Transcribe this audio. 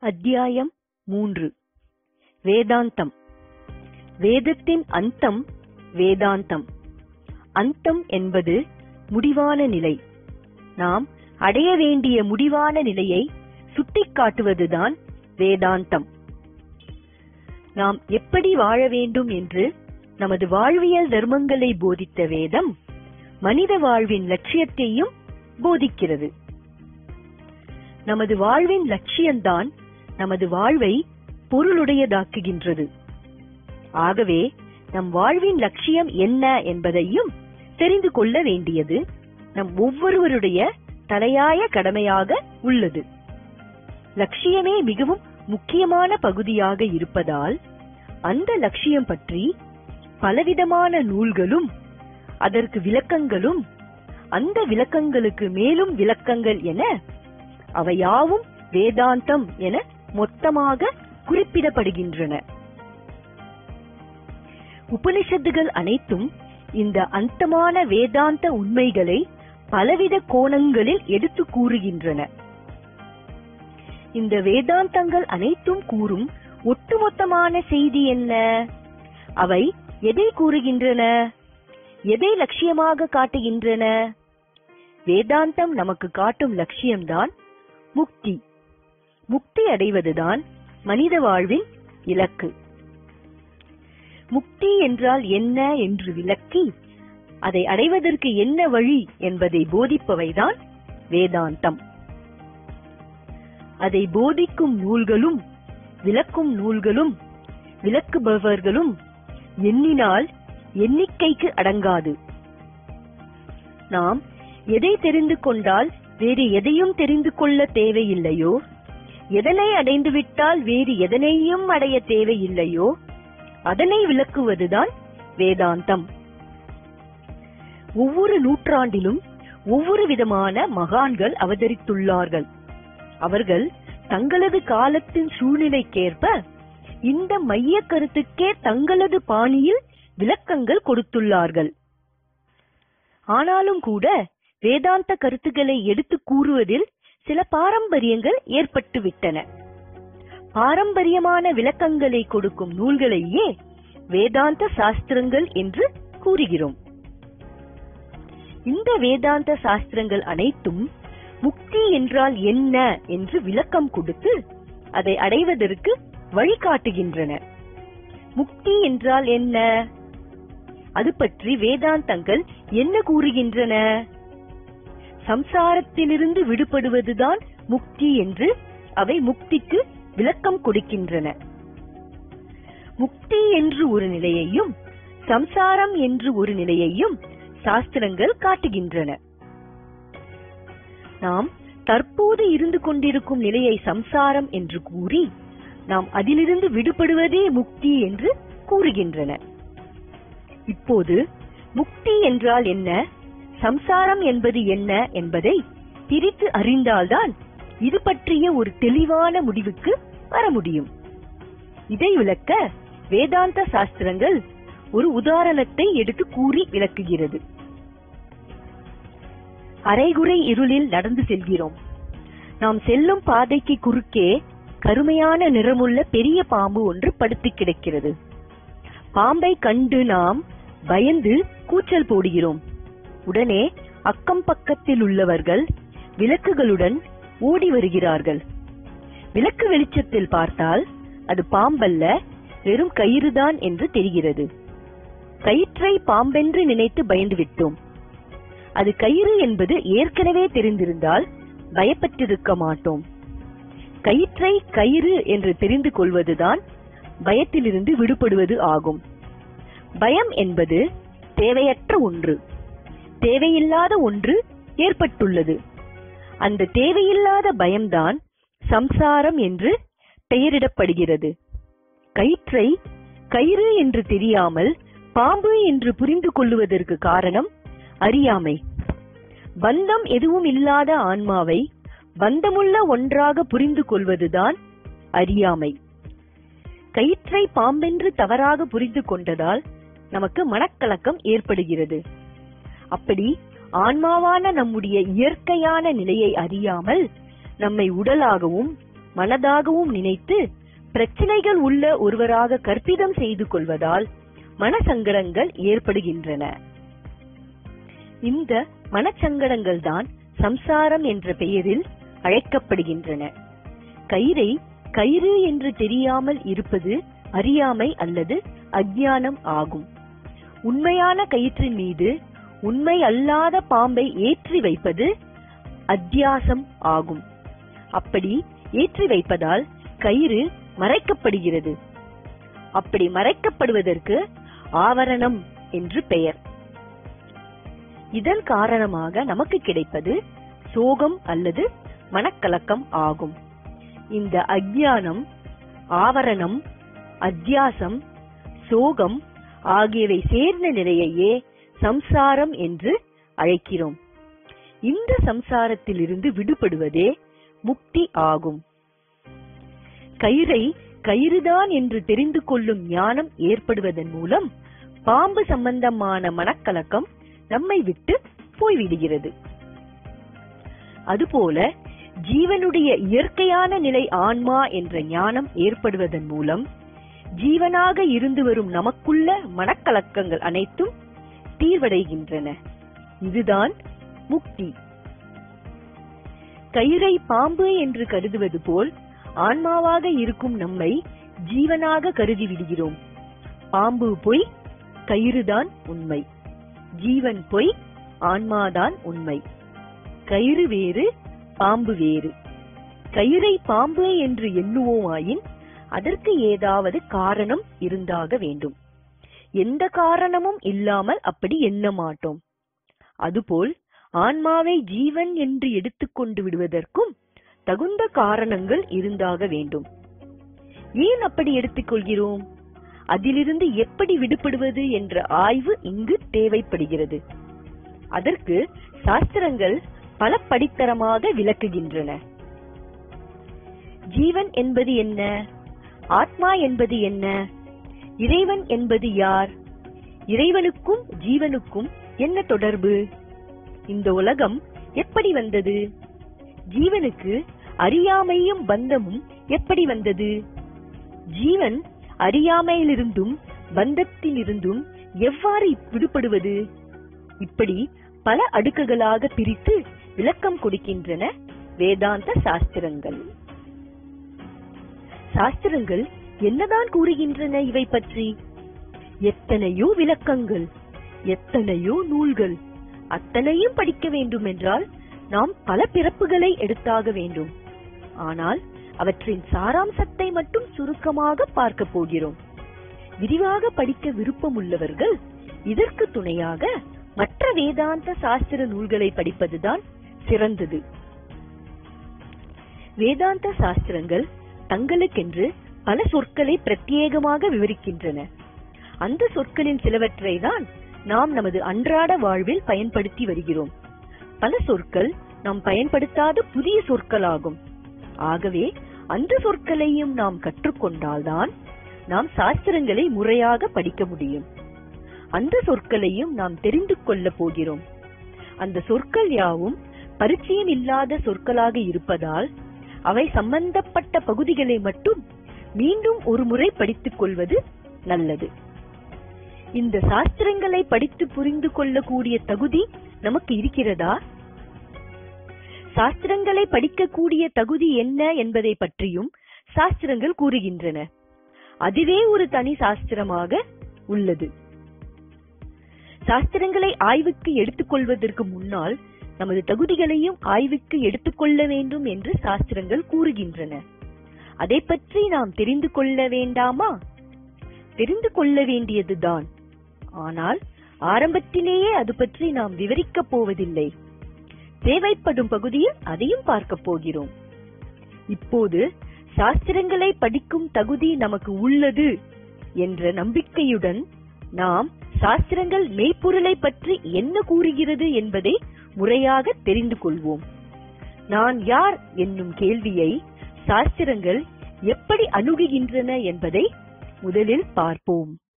அத்தியாயம் மூன்று வேதாந்தம் வேதத்தின் அந்தம் வேதாந்தம் அந்தம் என்பது முடிவான நிலை நாம் அடைய வேண்டிய முடிவான நிலையை சுட்டிக்காட்டுவதுதான் வேதாந்தம் நாம் எப்படி வாழ வேண்டும் என்று நமது வாழ்வியல் தர்மங்களை போதித்த வேதம் மனித வாழ்வின் லட்சியத்தையும் போதிக்கிறது நமது வாழ்வின் லட்சியம்தான் நமது வாழ்வை பொருளுடையதாக்குகின்றது ஆகவே நம் வாழ்வின் லட்சியம் என்ன என்பதையும் தெரிந்து கொள்ள வேண்டியது நம் ஒவ்வொருவருடைய தலையாய கடமையாக உள்ளது லட்சியமே மிகவும் முக்கியமான பகுதியாக இருப்பதால் அந்த லட்சியம் பற்றி பலவிதமான நூல்களும் அதற்கு விளக்கங்களும் அந்த விளக்கங்களுக்கு மேலும் விளக்கங்கள் என அவையாவும் வேதாந்தம் என மொத்தமாக குறிப்பிடப்படுகின்றன உபனிஷத்துகள் அனைத்தும் இந்த அந்தமான வேதாந்த உண்மைகளை பலவித கோணங்களில் எடுத்து கூறுகின்றன இந்த வேதாந்தங்கள் அனைத்தும் கூறும் ஒட்டுமொத்தமான செய்தி என்ன அவை எதை கூறுகின்றன எதை லட்சியமாக காட்டுகின்றன வேதாந்தம் நமக்கு காட்டும் லட்சியம்தான் முக்தி முக்தி அடைவதுதான் மனித வாழ்வின் இலக்கு முக்தி என்றால் என்ன என்று விளக்கி அதை அடைவதற்கு என்ன வழி என்பதை போதிப்பவைதான் வேதாந்தம் அதை போதிக்கும் நூல்களும் விளக்கும் நூல்களும் விளக்குபவர்களும் எண்ணினால் எண்ணிக்கைக்கு அடங்காது நாம் எதை தெரிந்து கொண்டால் வேறு எதையும் தெரிந்து கொள்ள தேவையில்லையோ எதனை அடைந்துவிட்டால் வேறு எதனையும் அடைய தேவையில்லையோ அதனை விளக்குவதுதான் வேதாந்தம் ஒவ்வொரு நூற்றாண்டிலும் ஒவ்வொரு விதமான மகான்கள் அவதரித்துள்ளார்கள் அவர்கள் தங்களது காலத்தின் சூழ்நிலைக்கேற்ப இந்த மைய கருத்துக்கே தங்களது பாணியில் விளக்கங்கள் கொடுத்துள்ளார்கள் ஆனாலும் கூட வேதாந்த கருத்துக்களை எடுத்து கூறுவதில் சில பாரம்பரியங்கள் ஏற்பட்டுவிட்டன பாரம்பரியமான விளக்கங்களை கொடுக்கும் நூல்களையே வேதாந்த சாஸ்திரங்கள் என்று கூறுகிறோம் இந்த வேதாந்த சாஸ்திரங்கள் அனைத்தும் முக்தி என்றால் என்ன என்று விளக்கம் கொடுத்து அதை அடைவதற்கு வழிகாட்டுகின்றன முக்தி என்றால் என்ன அது பற்றி வேதாந்தங்கள் என்ன கூறுகின்றன சம்சாரத்திலிருந்து விடுபடுவதுதான் முக்தி என்று அவை முக்திக்கு விளக்கம் கொடுக்கின்றன முக்தி என்று ஒரு நிலையையும் சம்சாரம் என்று ஒரு நிலையையும் சாஸ்திரங்கள் காட்டுகின்றன நாம் தற்போது இருந்து கொண்டிருக்கும் நிலையை சம்சாரம் என்று கூறி நாம் அதிலிருந்து விடுபடுவதே முக்தி என்று கூறுகின்றன இப்போது முக்தி என்றால் என்ன சம்சாரம் என்பது என்ன என்பதை பிரித்து அறிந்தால்தான் இது பற்றிய ஒரு தெளிவான முடிவுக்கு வர முடியும் இதை விளக்க வேதாந்த சாஸ்திரங்கள் ஒரு உதாரணத்தை எடுத்து கூறி விளக்குகிறது அரைகுறை இருளில் நடந்து செல்கிறோம் நாம் செல்லும் பாதைக்கு குறுக்கே கருமையான நிறமுள்ள பெரிய பாம்பு ஒன்று படுத்து கிடக்கிறது பாம்பை கண்டு நாம் பயந்து கூச்சல் போடுகிறோம் உடனே அக்கம் பக்கத்தில் உள்ளவர்கள் விளக்குகளுடன் ஓடி வருகிறார்கள் விளக்கு வெளிச்சத்தில் பார்த்தால் அது பாம்பல்ல வெறும் கயிறுதான் என்று தெரிகிறது கயிற்றை பாம்பென்று நினைத்து பயந்து விட்டோம் அது கயிறு என்பது ஏற்கனவே தெரிந்திருந்தால் பயப்பட்டிருக்க மாட்டோம் கயிற்றை கயிறு என்று தெரிந்து கொள்வதுதான் பயத்திலிருந்து விடுபடுவது ஆகும் பயம் என்பது தேவையற்ற ஒன்று தேவையில்லாத ஒன்று ஏற்பட்டுள்ளது அந்த தேவையில்லாத பயம்தான் சம்சாரம் என்று பெயரிடப்படுகிறது கயிற்றை கயிறு என்று தெரியாமல் பாம்பு என்று புரிந்து கொள்ளுவதற்கு காரணம் அறியாமை பந்தம் எதுவும் இல்லாத ஆன்மாவை பந்தமுள்ள ஒன்றாக புரிந்து கொள்வதுதான் அறியாமை கயிற்றை பாம்பென்று தவறாக புரிந்து கொண்டதால் நமக்கு மனக்கலக்கம் ஏற்படுகிறது அப்படி ஆன்மாவான நம்முடைய இயற்கையான நிலையை அறியாமல் நம்மை உடலாகவும் மனதாகவும் நினைத்து பிரச்சனைகள் உள்ள ஒருவராக கற்பிதம் செய்து கொள்வதால் மனசங்கடங்கள் ஏற்படுகின்றன இந்த மனச்சங்கடங்கள் தான் சம்சாரம் என்ற பெயரில் அழைக்கப்படுகின்றன கயிறை கயிறு என்று தெரியாமல் இருப்பது அறியாமை அல்லது அஜ்ஞானம் ஆகும் உண்மையான கயிற்றின் மீது உண்மை அல்லாத பாம்பை ஏற்றி வைப்பது அத்தியாசம் ஆகும் அப்படி ஏற்றி வைப்பதால் கயிறு மறைக்கப்படுகிறது அப்படி மறைக்கப்படுவதற்கு ஆவரணம் என்று பெயர் இதன் காரணமாக நமக்கு கிடைப்பது சோகம் அல்லது மனக்கலக்கம் ஆகும் இந்த அஜ்ஞானம் ஆவரணம் அத்தியாசம் சோகம் ஆகியவை சேர்ந்த நிலையையே சம்சாரம் என்று அழைக்கிறோம் இந்த சம்சாரத்திலிருந்து விடுபடுவதே முக்தி ஆகும் கயிறை கயிறுதான் என்று தெரிந்து கொள்ளும் ஞானம் ஏற்படுவதன் மூலம் பாம்பு சம்பந்தமான மனக்கலக்கம் நம்மை விட்டு போய்விடுகிறது அதுபோல ஜீவனுடைய இயற்கையான நிலை ஆன்மா என்ற ஞானம் ஏற்படுவதன் மூலம் ஜீவனாக இருந்து வரும் நமக்குள்ள மனக்கலக்கங்கள் அனைத்தும் தீர்வடைகின்றன இதுதான் முக்தி கயிறை பாம்பு என்று கருதுவது போல் ஆன்மாவாக இருக்கும் நம்மை ஜீவனாக கருதி விடுகிறோம் பாம்பு பொய் கயிறுதான் உண்மை ஜீவன் பொய் ஆன்மாதான் உண்மை கயிறு வேறு பாம்பு வேறு கயிறை பாம்பு என்று எண்ணுவோமாயின் அதற்கு ஏதாவது காரணம் இருந்தாக வேண்டும் எந்த காரணமும் இல்லாமல் அப்படி எண்ண மாட்டோம் அதுபோல் ஆன்மாவை ஜீவன் என்று எடுத்துக்கொண்டு விடுவதற்கும் தகுந்த காரணங்கள் இருந்தாக வேண்டும் ஏன் அப்படி எடுத்துக்கொள்கிறோம் அதிலிருந்து எப்படி விடுபடுவது என்ற ஆய்வு இங்கு தேவைப்படுகிறது அதற்கு சாஸ்திரங்கள் பல படித்தரமாக விளக்குகின்றன ஜீவன் என்பது என்ன ஆத்மா என்பது என்ன இறைவன் என்பது யார் இறைவனுக்கும் ஜீவனுக்கும் என்ன தொடர்பு இந்த உலகம் எப்படி வந்தது ஜீவனுக்கு அறியாமையும் பந்தமும் எப்படி வந்தது ஜீவன் அறியாமையிலிருந்தும் பந்தத்திலிருந்தும் எவ்வாறு விடுபடுவது இப்படி பல அடுக்குகளாக பிரித்து விளக்கம் கொடுக்கின்றன வேதாந்த சாஸ்திரங்கள் சாஸ்திரங்கள் என்னதான் கூறுகின்றன இவை பற்றி எத்தனையோ விளக்கங்கள் எத்தனையோ நூல்கள் அத்தனையும் படிக்க வேண்டும் என்றால் நாம் பல பிறப்புகளை எடுத்தாக வேண்டும் ஆனால் அவற்றின் சாராம்சத்தை மட்டும் சுருக்கமாக பார்க்க போகிறோம் விரிவாக படிக்க விருப்பமுள்ளவர்கள் இதற்கு துணையாக மற்ற வேதாந்த சாஸ்திர நூல்களை படிப்பதுதான் சிறந்தது வேதாந்த சாஸ்திரங்கள் தங்களுக்கென்று பல சொற்களை பிரத்யேகமாக விவரிக்கின்றன அந்த சொற்களின் சிலவற்றை தான் நாம் நமது அன்றாட வாழ்வில் பயன்படுத்தி வருகிறோம் பல சொற்கள் நாம் பயன்படுத்தாத புதிய சொற்களாகும் ஆகவே அந்த சொற்களையும் நாம் கற்றுக்கொண்டால்தான் நாம் சாஸ்திரங்களை முறையாக படிக்க முடியும் அந்த சொற்களையும் நாம் தெரிந்து கொள்ள போகிறோம் அந்த சொற்கள் யாவும் பரிச்சயம் இல்லாத சொற்களாக இருப்பதால் அவை சம்பந்தப்பட்ட பகுதிகளை மட்டும் மீண்டும் ஒரு முறை படித்துக் கொள்வது நல்லது இந்த சாஸ்திரங்களை படித்து புரிந்து கொள்ளக்கூடிய தகுதி நமக்கு இருக்கிறதா சாஸ்திரங்களை படிக்கக்கூடிய தகுதி என்ன என்பதை பற்றியும் சாஸ்திரங்கள் கூறுகின்றன அதுவே ஒரு தனி சாஸ்திரமாக உள்ளது சாஸ்திரங்களை ஆய்வுக்கு எடுத்துக்கொள்வதற்கு முன்னால் நமது தகுதிகளையும் ஆய்வுக்கு எடுத்துக்கொள்ள வேண்டும் என்று சாஸ்திரங்கள் கூறுகின்றன அதை பற்றி நாம் தெரிந்து கொள்ள வேண்டாமா தெரிந்து கொள்ள வேண்டியதுதான் ஆனால் ஆரம்பத்திலேயே அது பற்றி நாம் விவரிக்கப் போவதில்லை தேவைப்படும் பகுதியில் அதையும் பார்க்க போகிறோம் இப்போது சாஸ்திரங்களை படிக்கும் தகுதி நமக்கு உள்ளது என்ற நம்பிக்கையுடன் நாம் சாஸ்திரங்கள் மெய்ப்பொருளை பற்றி என்ன கூறுகிறது என்பதை முறையாக தெரிந்து கொள்வோம் நான் யார் என்னும் கேள்வியை சாஸ்திரங்கள் எப்படி அணுகுகின்றன என்பதை முதலில் பார்ப்போம்